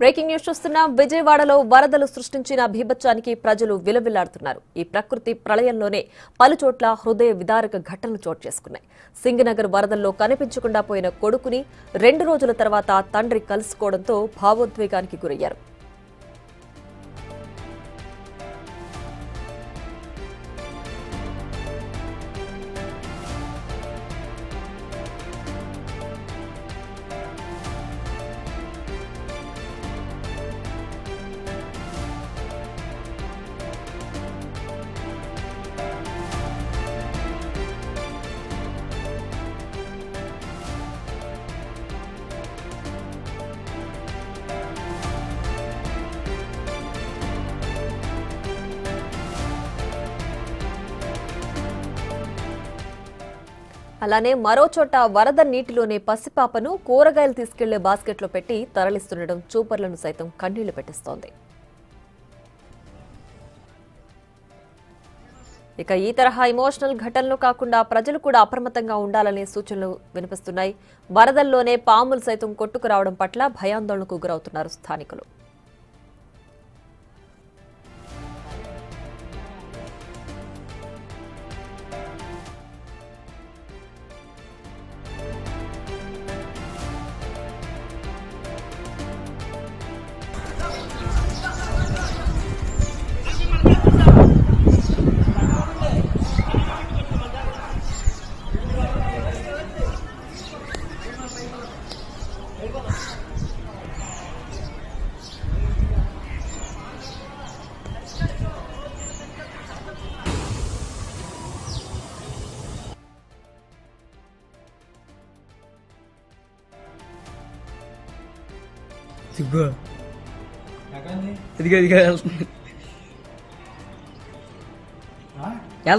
breaking news చూస్తున్నాం విజయవాడలో వరదలు సృష్టించిన భీభత్సానికి ప్రజలు విలవిల్లాడుతున్నారు ఈ ప్రకృతి ప్రళయంలోనే పలు చోట్ల హృదయ విదారక ఘటనలు చోటు చేసుకున్నాయి సింగనగర్ వరదల్లో కనిపించకుండా పోయిన కొడుకుని రెండు రోజుల తర్వాత తండ్రి కలుసుకోవడంతో భావోద్వేగానికి గురయ్యారు అలానే మరో చోట వరద నీటిలోనే పసిపాపను కూరగాయలు తీసుకెళ్లే బాస్కెట్లో పెట్టి తరలిస్తుండడం చూపర్లను సైతం కన్నీళ్లు పెట్టిస్తోంది ఇక ఈ తరహా ఇమోషనల్ ఘటనలు కాకుండా ప్రజలు కూడా అప్రమత్తంగా ఉండాలనే సూచనలు వినిపిస్తున్నాయి వరదల్లోనే పాములు సైతం కొట్టుకురావడం పట్ల భయాందోళనకు గురవుతున్నారు స్థానికులు ఇదిగో ఇదిగో ఇదిగో వెళ్తుంది